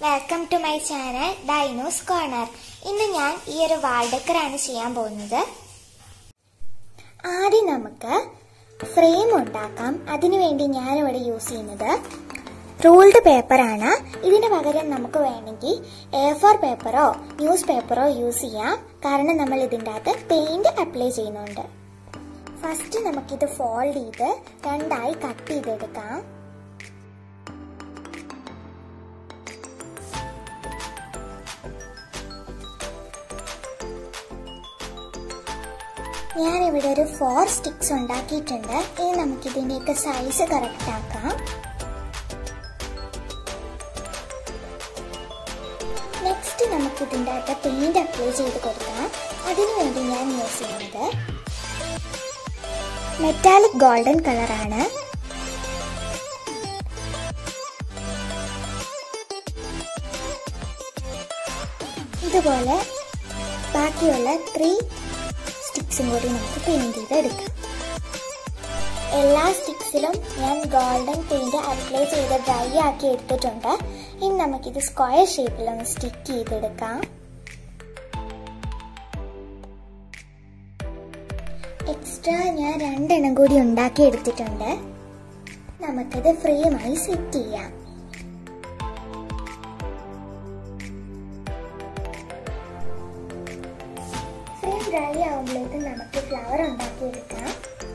welcome to my channel dinos corner ഇന്ന് ഞാൻ ഈ ഒരു വാൾഡക്കറാണ് ചെയ്യാൻ പോകുന്നത് ആദ്യം നമുക്ക് ഫ്രെയിം ഉണ്ടാക്കാം അതിനുവേണ്ടി ഞാനിവിടെ യൂസ് ചെയ്യുന്നത് റൂൾഡ് പേപ്പറാണ് ഇതിന് പകരം നമുക്ക് വേണമെങ്കിൽ എ ഫോർ പേപ്പറോ ന്യൂസ് പേപ്പറോ യൂസ് ചെയ്യാം കാരണം നമ്മൾ ഇതിൻ്റെ അകത്ത് പെയിന്റ് അപ്ലൈ ചെയ്യുന്നുണ്ട് ഫസ്റ്റ് നമുക്കിത് ഫോൾഡ് ചെയ്ത് രണ്ടായി കട്ട് ചെയ്തെടുക്കാം ഞാനിവിടെ ഒരു ഫോർ സ്റ്റിക്സ് ഉണ്ടാക്കിയിട്ടുണ്ട് ഇനി നമുക്ക് ഇതിൻ്റെയൊക്കെ സൈസ് കറക്റ്റ് ആക്കാം നെക്സ്റ്റ് നമുക്ക് ഇതിൻ്റെ അകത്ത് പെയിന്റ് അപ്ലൈ ചെയ്ത് കൊടുക്കാം അതിനുവേണ്ടി ഞാൻ യൂസ് ചെയ്യുന്നത് മെറ്റാലിക് ഗോൾഡൻ കളറാണ് ഇതുപോലെ ബാക്കിയുള്ള ത്രീ സ്റ്റിക്സും കൂടി നമുക്ക് പെയിന്റ് ചെയ്ത് എടുക്കാം എല്ലാ സ്റ്റിക്സിലും ഞാൻ ഗോൾഡൻ പെയിന്റ് അപ്ലൈ ചെയ്ത് ഡ്രൈ ആക്കി എടുത്തിട്ടുണ്ട് ഇനി നമുക്കിത് സ്ക്വയർ ഷേപ്പിൽ ഒന്ന് സ്റ്റിക്ക് ചെയ്തെടുക്കാം എക്സ്ട്രാ ഞാൻ രണ്ടെണ്ണം കൂടി ഉണ്ടാക്കി എടുത്തിട്ടുണ്ട് നമുക്കത് ഫ്രെയിമായി സെറ്റ് ചെയ്യാം ഫ്രെയിം ഡ്രൈ ആവുമ്പോഴേക്കും നമുക്ക് ഫ്ലവർ ഉണ്ടാക്കിയെടുക്കാം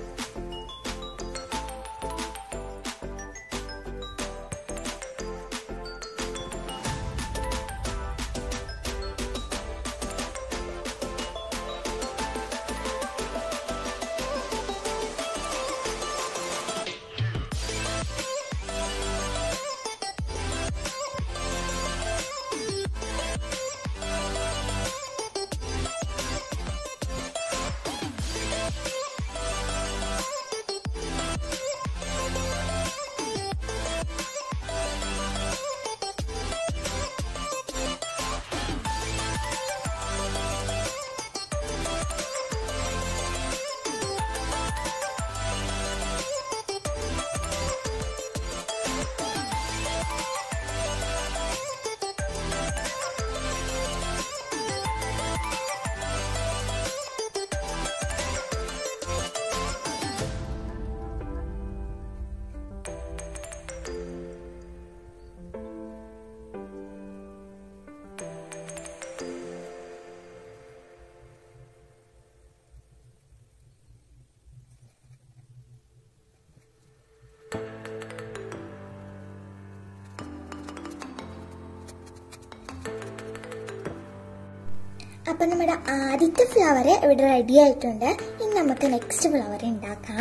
അപ്പൊ നമ്മുടെ ആദ്യത്തെ ഫ്ലവർ ഇവിടെ റെഡി ആയിട്ടുണ്ട് ഇനി നമുക്ക് നെക്സ്റ്റ് ഫ്ലവർ ഉണ്ടാക്കാം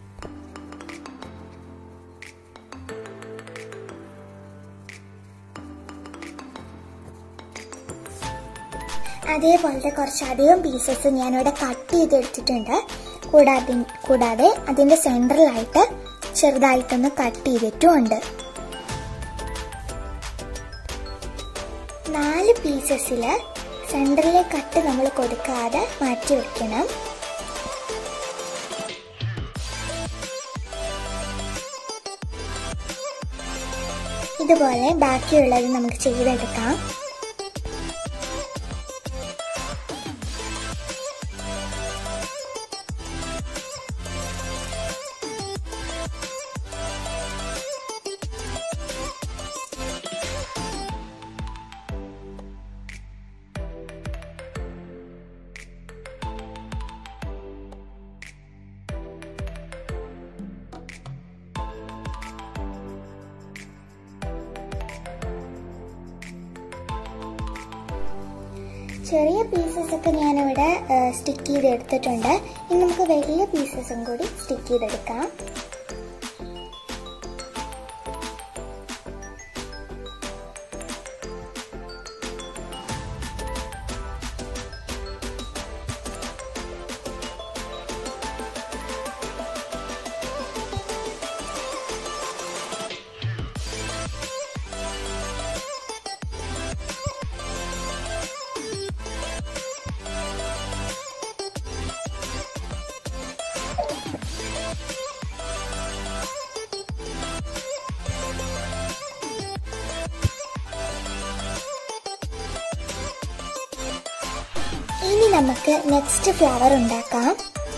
അതേപോലത്തെ കുറച്ചധികം പീസസ് ഞാനിവിടെ കട്ട് ചെയ്തെടുത്തിട്ടുണ്ട് കൂടാതെ കൂടാതെ അതിന്റെ സെൻട്രലായിട്ട് ചെറുതായിട്ടൊന്ന് കട്ട് ചെയ്തിട്ടുമുണ്ട് നാല് പീസസില് സെൻറ്ററിലെ കട്ട് നമ്മൾ കൊടുക്കാതെ മാറ്റി വെക്കണം ഇതുപോലെ ബാക്കിയുള്ളത് നമുക്ക് ചെയ്തെടുക്കാം ചെറിയ പീസസ് ഒക്കെ ഞാനിവിടെ സ്റ്റിക്ക് ചെയ്ത് എടുത്തിട്ടുണ്ട് ഇനി നമുക്ക് വലിയ പീസസും കൂടി സ്റ്റിക്ക് ചെയ്തെടുക്കാം ഇനി നമുക്ക് നെക്സ്റ്റ് ഫ്ലവർ ഉണ്ടാക്കാം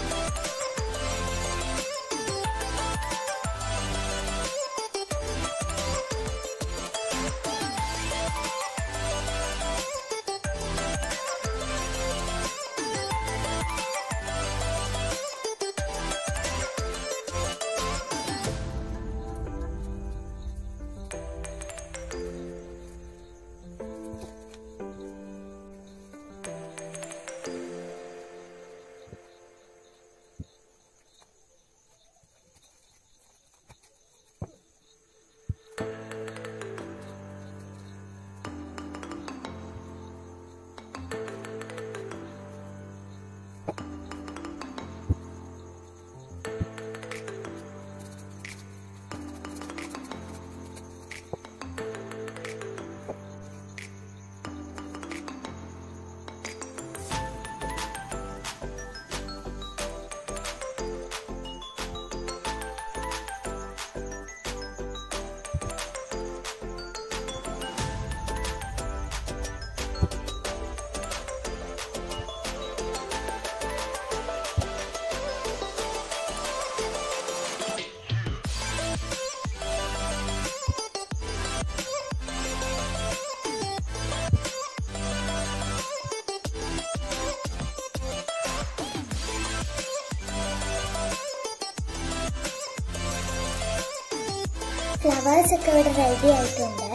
ഫ്ലവേഴ്സ് ഒക്കെ ഇവിടെ റെഡി ആയിട്ടുണ്ട്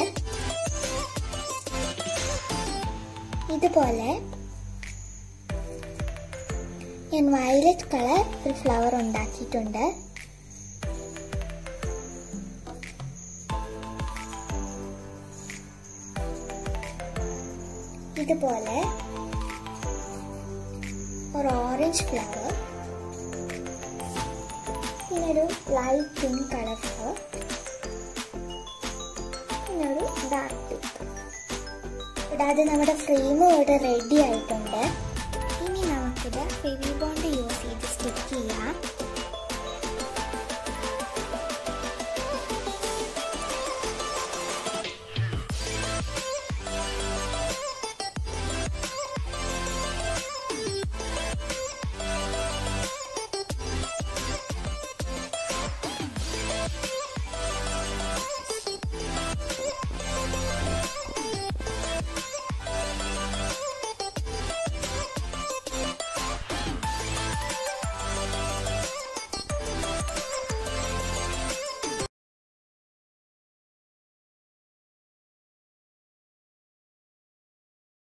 ഇതുപോലെ ഞാൻ വയലറ്റ് കളർ ഒരു ഫ്ലവർ ഉണ്ടാക്കിയിട്ടുണ്ട് ഇതുപോലെ ഒരു ഓറഞ്ച് ഫ്ലവർ പിന്നെ ഒരു ലൈറ്റ് പിങ്ക് കളർ ഫ്ലവർ പിന്നെ ഒരു ഡാർക്ക് പിങ്ക് കൂടാതെ നമ്മുടെ ഫ്രെയിമും ഇവിടെ റെഡി ആയിട്ടുണ്ട് ഇനി നമുക്കിത് ഫെവി ബോണ്ട് യൂസ് ചെയ്ത് സ്റ്റിക്ക് ചെയ്യാം